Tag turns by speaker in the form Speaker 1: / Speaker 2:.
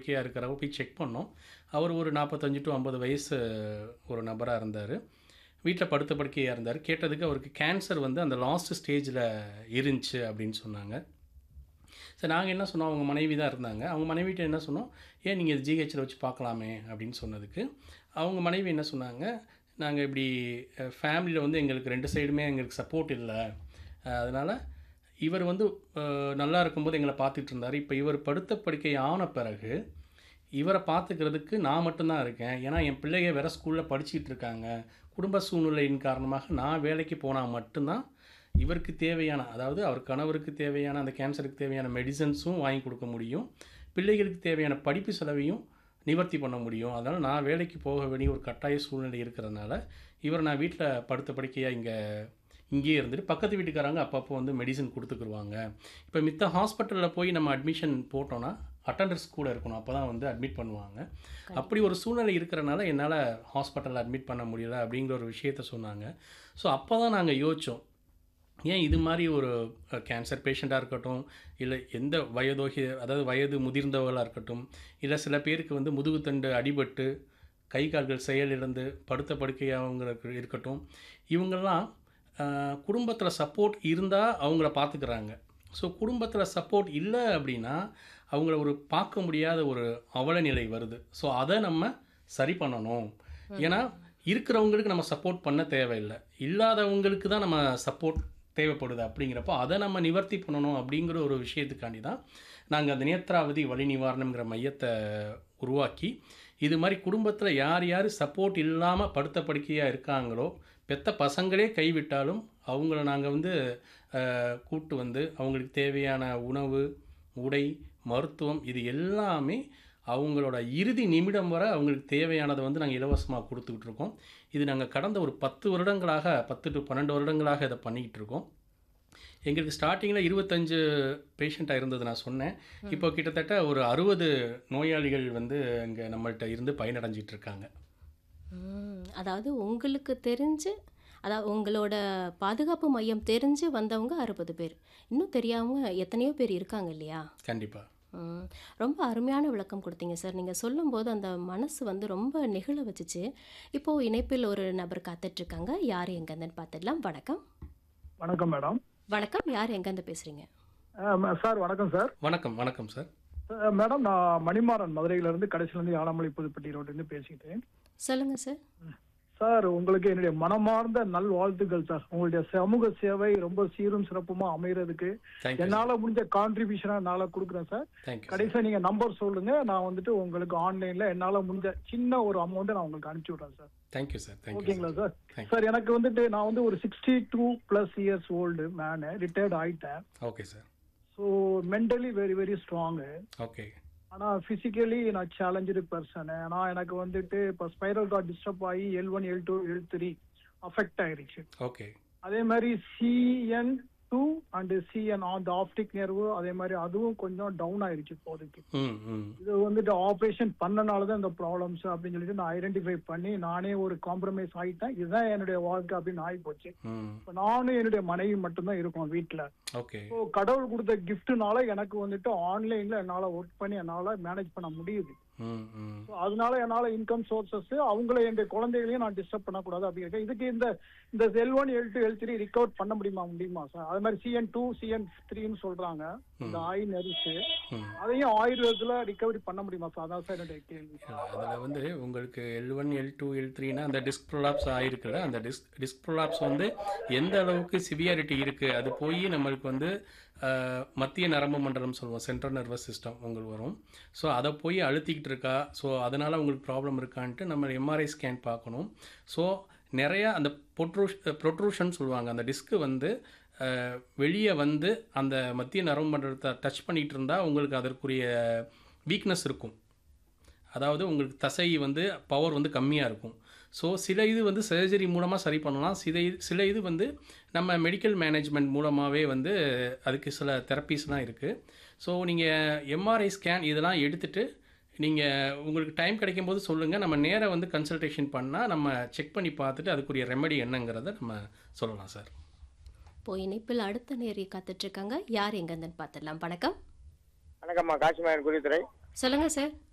Speaker 1: படுக்கையாக இருக்கிறவங்க போய் செக் பண்ணோம் அவர் ஒரு நாற்பத்தஞ்சு டு ஐம்பது வயசு ஒரு நபராக இருந்தார் வீட்டில் படுத்த படுக்கையாக இருந்தார் கேட்டதுக்கு அவருக்கு கேன்சர் வந்து அந்த லாஸ்ட் ஸ்டேஜில் இருந்துச்சு அப்படின்னு சொன்னாங்க சரி நாங்கள் என்ன சொன்னோம் அவங்க மனைவி தான் இருந்தாங்க அவங்க மனைவிட்ட என்ன சொன்னோம் ஏன் நீங்கள் ஜிஹெச்சில் வச்சு பார்க்கலாமே அப்படின்னு சொன்னதுக்கு அவங்க மனைவி என்ன சொன்னாங்க நாங்கள் இப்படி ஃபேமிலியில் வந்து எங்களுக்கு ரெண்டு சைடுமே எங்களுக்கு சப்போர்ட் இல்லை அதனால் இவர் வந்து அஹ், நல்லா இருக்கும்போது எங்களை பார்த்துட்டு இருந்தார் இப்போ இவர் படுத்த படுக்கை ஆன பிறகு இவரை பார்த்துக்கிறதுக்கு நான் மட்டும்தான் இருக்கேன் ஏன்னா என் பிள்ளைங்க வேறு ஸ்கூலில் படிச்சிட்டு இருக்காங்க குடும்ப சூழ்நிலையின் காரணமாக நான் வேலைக்கு போனால் மட்டும்தான் இவருக்கு தேவையான அதாவது அவர் கணவருக்கு தேவையான அந்த கேன்சருக்கு தேவையான மெடிசன்ஸும் வாங்கி கொடுக்க முடியும் பிள்ளைகளுக்கு தேவையான படிப்பு செலவையும் நிவர்த்தி பண்ண முடியும் அதனால் நான் வேலைக்கு போக வேண்டிய ஒரு கட்டாய சூழ்நிலை இருக்கிறதுனால இவர் நான் வீட்டில் படுத்த படுக்கையாக இங்கே இங்கேயே இருந்துட்டு பக்கத்து வீட்டுக்காரங்க அப்பப்போ வந்து மெடிசன் கொடுத்துக்குருவாங்க இப்போ மித்த ஹாஸ்பிட்டலில் போய் நம்ம அட்மிஷன் போட்டோன்னா அட்டண்டர்ஸ் கூட இருக்கணும் அப்போ தான் வந்து அட்மிட் பண்ணுவாங்க அப்படி ஒரு சூழ்நிலை இருக்கிறனால என்னால் ஹாஸ்பிட்டலில் அட்மிட் பண்ண முடியல அப்படிங்கிற ஒரு விஷயத்த சொன்னாங்க ஸோ அப்போ தான் நாங்கள் யோசித்தோம் ஏன் இது மாதிரி ஒரு கேன்சர் பேஷண்ட்டாக இருக்கட்டும் இல்லை எந்த வயதோகி அதாவது வயது முதிர்ந்தவர்களாக இருக்கட்டும் இல்லை சில பேருக்கு வந்து முதுகுத்தண்டு அடிபட்டு கை கால்கள் செயலிழந்து படுத்த படுக்கையாகவங்களுக்கு இருக்கட்டும் இவங்கெல்லாம் குடும்பத்தில் சப்போர்ட் இருந்தால் அவங்கள பார்த்துக்கிறாங்க ஸோ குடும்பத்தில் சப்போர்ட் இல்லை அப்படின்னா அவங்கள ஒரு பார்க்க முடியாத ஒரு அவல நிலை வருது ஸோ அதை நம்ம சரி பண்ணணும் ஏன்னா இருக்கிறவங்களுக்கு நம்ம சப்போர்ட் பண்ண தேவையில்லை இல்லாதவங்களுக்கு தான் நம்ம சப்போர்ட் தேவைப்படுது அப்படிங்கிறப்போ அதை நம்ம நிவர்த்தி பண்ணணும் அப்படிங்கிற ஒரு விஷயத்துக்காண்டி தான் நாங்கள் அந்த நேத்ராவதி வலி நிவாரணம்ங்கிற மையத்தை உருவாக்கி இது மாதிரி குடும்பத்தில் யார் யார் சப்போர்ட் இல்லாமல் படுத்த படுக்கையாக இருக்காங்களோ பெத்த பசங்களே கைவிட்டாலும் அவங்கள நாங்கள் வந்து அஹ், கூட்டு வந்து அவங்களுக்கு தேவையான உணவு உடை மருத்துவம் இது எல்லாமே அவங்களோட இறுதி நிமிடம் வரை அவங்களுக்கு தேவையானதை வந்து நாங்கள் இலவசமாக கொடுத்துக்கிட்டு இருக்கோம் இது நாங்கள் கடந்த ஒரு பத்து வருடங்களாக பத்து டு பன்னெண்டு வருடங்களாக இதை பண்ணிக்கிட்டு இருக்கோம் எங்களுக்கு ஸ்டார்டிங்கில் இருபத்தஞ்சு பேஷண்ட்டாக இருந்தது நான் சொன்னேன் இப்போ கிட்டத்தட்ட ஒரு அறுபது நோயாளிகள் வந்து இங்கே நம்மள்ட்ட இருந்து பயனடைஞ்சிட்டு இருக்காங்க
Speaker 2: ம், அதாவது உங்களுக்கு தெரிஞ்சு அதாவது உங்களோட பாதுகாப்பு மையம் தெரிஞ்சு வந்தவங்க அறுபது பேர் இன்னும் தெரியாம எத்தனையோ பேர் இருக்காங்க இல்லையா
Speaker 1: கண்டிப்பாக
Speaker 2: ம், ரொம்ப அருமையான விளக்கம் கொடுத்தீங்க சார் நீங்கள் சொல்லும்போது அந்த மனசு வந்து ரொம்ப நெகிழ வச்சுச்சு இப்போது இணைப்பில் ஒரு நபர் காத்துட்ருக்காங்க யார் எங்கேருந்துன்னு பார்த்துடலாம் வணக்கம்
Speaker 3: வணக்கம் மேடம்
Speaker 2: வணக்கம் யார் எங்கேருந்து பேசுகிறீங்க
Speaker 3: அஹ் ம- சார் வணக்கம் சார்
Speaker 1: வணக்கம் வணக்கம் சார்
Speaker 3: அஹ் மேடம் நான் மணிமாறன் மதுரையில இருந்து கடைசில இருந்து யானமலை புதுப்பட்டி ரோட்ல இருந்து பேசிக்கிட்டேன்
Speaker 2: சொல்லுங்கள் சார்
Speaker 3: சார் உங்களுக்கு என்னுடைய மனமார்ந்த நல் வாழ்த்துக்கள் சார் உங்களுடைய சமூக சேவை ரொம்ப சீரும் சிறப்புமா அமைகிறதுக்கு
Speaker 1: தேங்க்யூ
Speaker 3: என்னால முடிஞ்ச கான்ட்ரிபியூஷனா என்னால கொடுக்குறேன் சார்
Speaker 1: தேங்க்யூ
Speaker 3: கடைசியா நீங்க நம்பர் சொல்லுங்க நான் வந்துட்டு உங்களுக்கு ஆன்லைன்ல என்னால முடிஞ்ச சின்ன ஒரு அமௌண்ட் நான் உங்களுக்கு அனுப்பிச்சு விடுறேன் சார்
Speaker 1: தேங்க்யூ சார் தேங்க்யூ
Speaker 3: ஓகேங்களா சார்
Speaker 1: Thank
Speaker 3: சார் எனக்கு வந்துட்டு நான் வந்து ஒரு sixty two plus years old man retired ஆயிட்டேன்
Speaker 1: okay sir
Speaker 3: so mentally very very strong
Speaker 1: okay
Speaker 3: ஆனா பிசிக்கலி நான் சேலஞ்சு பர்சன் ஆனா எனக்கு வந்துட்டு இப்போ ஸ்பைரல் கார்ட் டிஸ்டர்ப் ஆகி L one L two L three affect ஆயிருச்சு
Speaker 1: ஓகே
Speaker 3: அதே மாதிரி CN two and CN on the optic nerve அதே மாதிரி அதுவும் கொஞ்சம் டவுன் ஆயிருச்சு இப்போதைக்கு
Speaker 1: ம் ம்
Speaker 3: இது வந்துட்டு ஆப்ரேஷன் பண்ணனால தான் இந்த ப்ராப்ளம்ஸ் அப்படின்னு சொல்லிட்டு நான் ஐடென்டிஃபை பண்ணி நானே ஒரு காம்ப்ரமைஸ் ஆயிட்டேன் இதுதான் என்னுடைய வாழ்க்கை அப்படின்னு ஆகி போச்சு
Speaker 1: ம்
Speaker 3: இப்போ நானும் என்னுடைய மனைவி மட்டும்தான் இருக்கோம் வீட்டுல
Speaker 1: ஓகே
Speaker 3: ஸோ கடவுள் கொடுத்த கிஃப்ட்னால எனக்கு வந்துட்டு ஆன்லைன்ல என்னால ஒர்க் பண்ணி என்னால மேனேஜ் பண்ண முடியுது
Speaker 1: ம் ம்
Speaker 3: So, அதனால என்னால இன்கம் சோர்சஸ் அவங்கள என்னுடைய குழந்தைகளையும் நான் டிஸ்டர்ப் பண்ணக்கூடாது அப்படிங்கிறது இதுக்கு இந்த இந்த L one L two L three recover பண்ண முடியுமா முடியுமா சார் அது மாதிரி சிஎன் டூ சிஎன் த்ரீன்னு சொல்றாங்க இந்த ஆய் நரிசு
Speaker 1: ம்
Speaker 3: அதையும் ஆயுர்வேதத்துல ரிகவரி பண்ண முடியுமா சார் அதான் சார் என்னுடைய கேள்வி
Speaker 1: அதில் வந்து உங்களுக்கு L one L two L த்ரீனா அந்த டிஸ்க் ப்ரொலாப்ஸ் ஆயிருக்குல்ல அந்த டிஸ்க் டிஸ்க் ப்ரொலாப்ஸ் வந்து எந்த அளவுக்கு சிவியாரிட்டி இருக்குது அது போய் நம்மளுக்கு வந்து அஹ், மத்திய நரம்பு மண்டலம் சொல்லுவோம் சென்ட்ரல் நர்வஸ் சிஸ்டம் உங்களுக்கு வரும் ஸோ அதை போய் அழுத்திக்கிட்டு இருக்கா ஸோ அதனால் உங்களுக்கு ப்ராப்ளம் இருக்கான்ட்டு நம்ம எம்ஆர்ஐ ஸ்கேன் பார்க்கணும் ஸோ நிறையா அந்த பொட்ரூஷ் ப்ரொட்ரூஷன் சொல்லுவாங்க அந்த டிஸ்க்கு வந்து வெளியே வந்து அந்த மத்திய நரம்பு மண்டலத்தை டச் பண்ணிகிட்டு இருந்தால் உங்களுக்கு அதற்குரிய வீக்னஸ் இருக்கும் அதாவது உங்களுக்கு தசை வந்து பவர் வந்து கம்மியாக இருக்கும் ஸோ சில இது வந்து சர்ஜரி மூலமாக சரி பண்ணலாம் சில இது சில இது வந்து நம்ம மெடிக்கல் மேனேஜ்மெண்ட் மூலமாகவே வந்து அதுக்கு சில தெரப்பீஸ்லாம் இருக்குது ஸோ நீங்கள் எம்ஆர்ஐ ஸ்கேன் இதெல்லாம் எடுத்துகிட்டு நீங்கள் உங்களுக்கு டைம் கிடைக்கும் போது சொல்லுங்கள் நம்ம நேராக வந்து கன்சல்டேஷன் பண்ணால் நம்ம செக் பண்ணி பார்த்துட்டு அதுக்குரிய ரெமெடி என்னங்கிறத நம்ம சொல்லலாம் சார்
Speaker 2: இப்போ இணைப்பில் அடுத்த நேரி காத்துட்ருக்காங்க யார் எங்கேருந்துன்னு பார்த்துடலாம் வணக்கம்
Speaker 4: வணக்கம்மா காசிமாயன் குருத்துறை
Speaker 2: சொல்லுங்கள் சார்